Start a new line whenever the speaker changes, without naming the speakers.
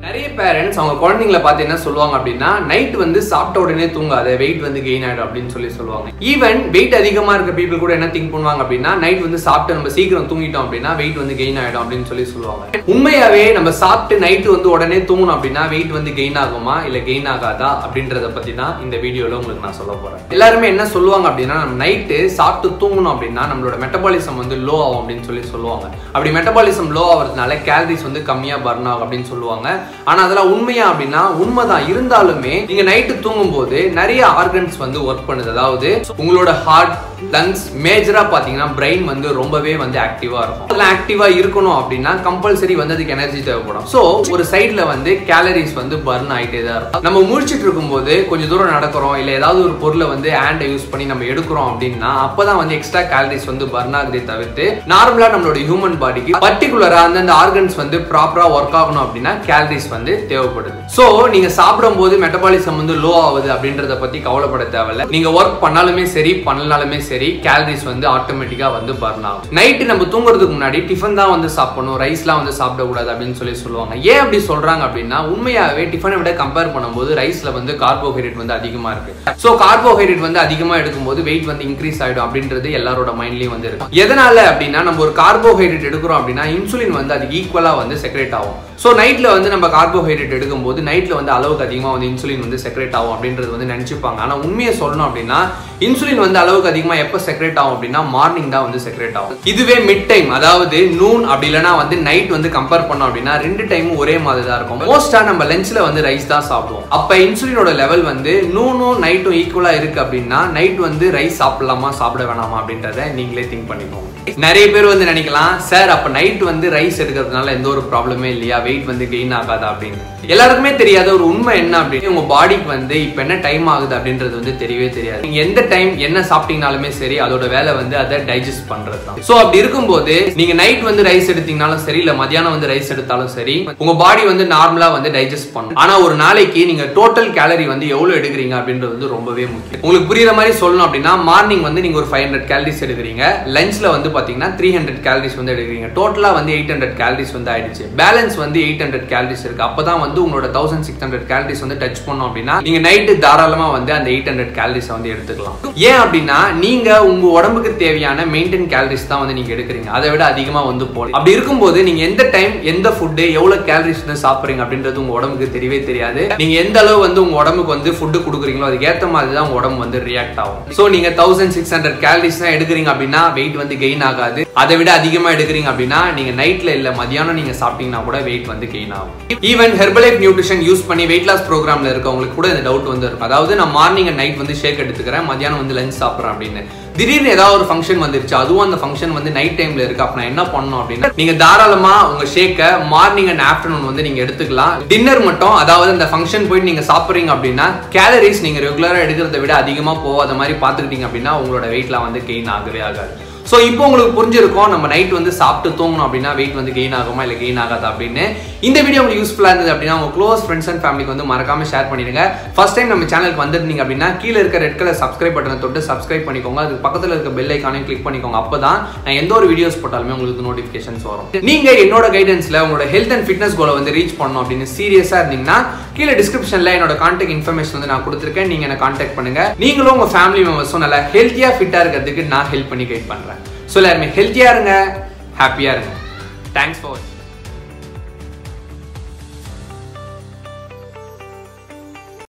நிறைய பேரண்ட்ஸ் அவங்க குழந்தைங்கள பார்த்து என்ன சொல்லுவாங்க அப்படின்னா நைட் வந்து சாப்பிட்ட உடனே தூங்காத வெயிட் வந்து கெயின் ஆயிடும் அப்படின்னு சொல்லி சொல்லுவாங்க ஈவன் வெயிட் அதிகமா இருக்க பீப்புள் கூட என்ன திங்க் பண்ணுவாங்க அப்படின்னா நைட் வந்து சாப்பிட்டு நம்ம சீக்கிரம் தூங்கிட்டோம் அப்படின்னா வெயிட் வந்து கெயின் ஆயிடும் அப்படின்னு சொல்லி சொல்லுவாங்க உண்மையாவே நம்ம சாப்பிட்டு நைட் வந்து உடனே தூங்கணும் அப்படின்னா வெயிட் வந்து கெயின் ஆகுமா இல்ல கெயின் ஆகாதா அப்படின்றத பத்தி தான் இந்த வீடியோல உங்களுக்கு நான் சொல்ல போறேன் எல்லாருமே என்ன சொல்லுவாங்க அப்படின்னா நம்ம நைட்டு சாப்பிட்டு தூங்கணும் அப்படின்னா நம்மளோட மெட்டபாலிசம் வந்து லோ ஆகும் அப்படின்னு சொல்லி சொல்லுவாங்க அப்படி மெட்டபாலிசம் லோ ஆகிறதுனால கேலரிஸ் வந்து கம்மியா பர்ன் ஆகும் அப்படின்னு சொல்லுவாங்க ஆனா அதெல்லாம் உண்மையா அப்படின்னா உண்மைதான் இருந்தாலுமே நீங்க நைட்டு தூங்கும் போது நிறைய ஆர்கன்ஸ் வந்து ஒர்க் பண்ணுது அதாவது உங்களோட ஹார்ட் லங்ஸ் மேஜரா பாத்தீங்கன்னா பிரெயின் வந்து ரொம்பவே வந்து ஆக்டிவா இருக்கும் அதெல்லாம் ஆக்டிவா இருக்கணும் அப்படின்னா கம்பல்சரி வந்து அதுக்கு எனர்ஜி தேவைப்படும் சோ ஒரு சைட்ல வந்து கேலரிஸ் வந்து பர்ன் ஆயிட்டே தான் இருக்கும் நம்ம முழிச்சிட்டு இருக்கும்போது கொஞ்சம் தூரம் நடக்கிறோம் இல்ல ஏதாவது ஒரு பொருளை வந்து ஹேண்டை யூஸ் பண்ணி நம்ம எடுக்கிறோம் அப்படின்னா அப்பதான் வந்து எக்ஸ்ட்ரா கேலரிஸ் வந்து பர்ன் ஆகுதே தவிர்த்து நார்மலா நம்மளோட ஹியூமன் பாடிக்கு பர்டிகுலரா அந்தந்த ஆர்கன்ஸ் வந்து ப்ராப்பரா ஒர்க் ஆகணும் அப்படின்னா கேலரிஸ் வந்து தேவைப்படுது சோ நீங்க சாப்பிடும் போது மெட்டபாலிசம் வந்து லோ ஆகுது அப்படின்றத பத்தி கவலைப்பட தேவையில்ல நீங்க ஒர்க் பண்ணாலுமே சரி பண்ணலாலுமே சரி கேலரிஸ் வந்து ஆட்டோமேட்டிக்கா வந்து பர்ன் ஆகும் நைட்டு நம்ம தூங்குறதுக்கு முன்னாடி டிஃபன் தான் வந்து சாப்பிடணும் ரைஸ்லாம் வந்து சாப்பிடக்கூடாது அப்படின்னு சொல்லி சொல்லுவாங்க ஏன் அப்படி சொல்றாங்க அப்படின்னா உண்மையாவே டிஃபனை விட கம்பேர் பண்ணும்போது ரைஸ்ல வந்து கார்போஹைட்ரேட் வந்து அதிகமா இருக்கு சோ கார்போஹைட்ரேட் வந்து அதிகமா எடுக்கும்போது வெயிட் வந்து இன்க்ரீஸ் ஆயிடும் அப்படின்றது எல்லாரோட மைண்ட்லயும் வந்து இருக்கு எதனால அப்படின்னா நம்ம ஒரு கார்போஹைட்ரேட் எடுக்கிறோம் அப்படின்னா இன்சுலின் வந்து அதுக்கு ஈக்குவலா வந்து செக்ரேட் ஆகும் ஸோ நைட்ல வந்து நம்ம கார்போஹைட்ரேட் எடுக்கும்போது நைட்ல வந்து அளவுக்கு அதிகமாக வந்து இன்சுலின் வந்து செக்ரேட் ஆகும் அப்படின்றது வந்து நினைச்சுப்பாங்க ஆனால் உண்மையை சொல்லணும் அப்படின்னா இன்சுலின் வந்து அளவுக்கு அதிகமாக எப்போ செக்ரேட் ஆகும் அப்படின்னா மார்னிங் தான் வந்து செக்ரேட் ஆகும் இதுவே மிட் டைம் அதாவது நூன் அப்படி இல்லைனா வந்து நைட் வந்து கம்பேர் பண்ணோம் அப்படின்னா ரெண்டு டைமும் ஒரே மாதிரி தான் இருக்கும் மோஸ்டா நம்ம லஞ்ச்ல வந்து ரைஸ் தான் சாப்பிடுவோம் அப்ப இன்சுலினோட லெவல் வந்து நூனும் நைட்டும் ஈக்குவலா இருக்கு அப்படின்னா நைட் வந்து ரைஸ் சாப்பிடலாமா சாப்பிட வேணாமா அப்படின்றத நீங்களே திங்க் பண்ணிக்கோங்க நிறைய பேர் வந்து நினைக்கலாம் சார் அப்ப நைட் வந்து ரைஸ் எடுக்கிறதுனால எந்த ஒரு ப்ராப்ளமே இல்லையா வெயிட் வந்து கெயின் ஆகாதா அப்படின்னு எல்லாருக்குமே தெரியாத ஒரு உண்மை என்ன அப்படின்னு உங்க பாடிக்கு வந்து இப்ப என்ன டைம் ஆகுது அப்படின்றது வந்து தெரியவே தெரியாது நீங்க எந்த டைம் என்ன சாப்பிட்டீங்கனாலுமே சரி அதோட வேலை வந்து அதை டைஜஸ்ட் பண்றது தான் சோ அப்படி இருக்கும்போது நீங்க நைட் வந்து ரைஸ் எடுத்தீங்கனாலும் சரி இல்ல மதியானம் வந்து ரைஸ் எடுத்தாலும் சரி உங்க பாடி வந்து நார்மலா வந்து டைஜஸ்ட் பண்ணும் ஆனா ஒரு நாளைக்கு நீங்க டோட்டல் கேலரி வந்து எவ்வளவு எடுக்கிறீங்க அப்படின்றது வந்து ரொம்பவே முக்கியம் உங்களுக்கு புரியுற மாதிரி சொல்லணும் அப்படின்னா மார்னிங் வந்து நீங்க ஒரு ஃபைவ் ஹண்ட்ரட் கேலரிஸ் எடுக்கிறீங்க லஞ்ச்ல வந்து பாத்தீங்கன்னா த்ரீ ஹண்ட்ரட் கேலரிஸ் வந்து எடுக்கிறீங்க டோட்டலா வந்து எயிட் ஹண்ட்ரட் கேலரிஸ் வந்து ஆயிடுச்சு பேலன்ஸ் வந்து எயிட் ஹண்ட்ரட் கேலரிஸ் இருக்கு அப்பதான் வந்து உங்களோட தௌசண்ட் சிக்ஸ் ஹண்ட்ரட் கேலரிஸ் வந்து டச் பண்ணோம் அப்படின்னா நீங்க நைட்டு தாராளமா வந்து அந்த எயிட் ஹண்ட்ரட் கேலரிஸ் வந்து எடுத்துக்கலாம் ஏன் அப்படின்னா நீங்க உங்க உடம்புக்கு தேவையான மெயின்டைன் கேலரிஸ் தான் வந்து நீங்க எடுக்கிறீங்க அதை விட அதிகமா வந்து போகலாம் அப்படி இருக்கும்போது நீங்க எந்த டைம் எந்த ஃபுட்டு எவ்வளவு கேலரிஸ் வந்து சாப்பிடுறீங்க அப்படின்றது உங்க உடம்புக்கு தெரியவே தெரியாது நீங்க எந்த அளவு வந்து உங்க உடம்புக்கு வந்து ஃபுட்டு கொடுக்குறீங்களோ அதுக்கு ஏத்த மாதிரி தான் உங்க உடம்பு வந்து ரியாக்ட் ஆகும் ஸோ நீங்க தௌசண்ட் சிக்ஸ் ஹண்ட்ரட் கேலரிஸ் தான் எடுக்கிறீங்க அப்படின்னா வெயிட் வந்து கெயின் ஆகாது அதை விட அதிகமா எடுக்கிறீங்க அப்படின்னா நீங்க நைட்ல இல்ல மதியானம் நீங்க சாப்பிட்டீங்கன்னா கூட வெயிட் வந்து கெயின் ஆகும் ஈவன் ஹெர்பலைஃப் நியூட்ரிஷன் யூஸ் பண்ணி வெயிட் லாஸ் ப்ரோக்ராம்ல இருக்கவங்களுக்கு கூட இந்த டவுட் வந்து இருக்கும் அதாவது நான் மார்னிங் அண்ட் நைட் வந்து ஷேக் எடுத்துக்கிறேன் மதியானம் வந்து லஞ்ச் சாப்பிட்றேன் அப்படின்னு திடீர்னு ஏதாவது ஒரு ஃபங்க்ஷன் வந்துருச்சு அதுவும் அந்த ஃபங்க்ஷன் வந்து நைட் டைம்ல இருக்கு அப்ப நான் என்ன பண்ணணும் அப்படின்னா நீங்க தாராளமா உங்க ஷேக்கை மார்னிங் அண்ட் ஆஃப்டர்நூன் வந்து நீங்க எடுத்துக்கலாம் டின்னர் மட்டும் அதாவது அந்த ஃபங்க்ஷன் போயிட்டு நீங்க சாப்பிட்றீங்க அப்படின்னா கேலரிஸ் நீங்க ரெகுலரா எடுக்கிறத விட அதிகமா போகாத மாதிரி பாத்துக்கிட்டீங்க அப்படின்னா உங்களோட வெயிட்லாம் வந்து கெயின் ஆகவே ஆகாது ஸோ இப்போ உங்களுக்கு புரிஞ்சிருக்கும் நம்ம நைட் வந்து சாப்பிட்டு தூங்கணும் அப்படின்னா வெயிட் வந்து கெயின் ஆகுமா இல்லை கெயின் ஆகாதா அப்படின்னு இந்த வீடியோ உங்களுக்கு யூஸ்ஃபுல்லாக இருந்தது அப்படின்னா உங்க க்ளோஸ் ஃப்ரெண்ட்ஸ் அண்ட் ஃபேமிலிக்கு வந்து மறக்காம ஷேர் பண்ணிடுங்க ஃபர்ஸ்ட் டைம் நம்ம சேனலுக்கு வந்திருந்தீங்க அப்படின்னா கீழே இருக்க ரெட் கலர் சப்ஸ்கிரைப் பட்டனை தொட்டு சப்ஸ்கிரைப் பண்ணிக்கோங்க அதுக்கு பக்கத்தில் இருக்க பெல் ஐக்கானையும் கிளிக் பண்ணிக்கோங்க அப்பதான் நான் எந்த ஒரு வீடியோஸ் போட்டாலுமே உங்களுக்கு நோட்டிஃபிகேஷன்ஸ் வரும் நீங்க என்னோட கைடன்ஸ்ல உங்களோட ஹெல்த் அண்ட் ஃபிட்னஸ் கோலை வந்து ரீச் பண்ணணும் அப்படின்னு சீரியஸா இருந்தீங்கன்னா கீழே டிஸ்கிரிப்ஷன்ல என்னோட கான்டாக்ட் இன்ஃபர்மேஷன் வந்து நான் கொடுத்துருக்கேன் நீங்க என்ன கான்டாக்ட் பண்ணுங்க நீங்களும் உங்க ஃபேமிலி மெம்பர்ஸும் நல்லா ஹெல்த்தியா ஃபிட்டா இருக்கிறதுக்கு நான் ஹெல்ப் பண்ணி கைட் பண்றேன் ஸோ எல்லாருமே ஹெல்த்தியா இருங்க ஹாப்பியா இருங்க தேங்க்ஸ் ஃபார்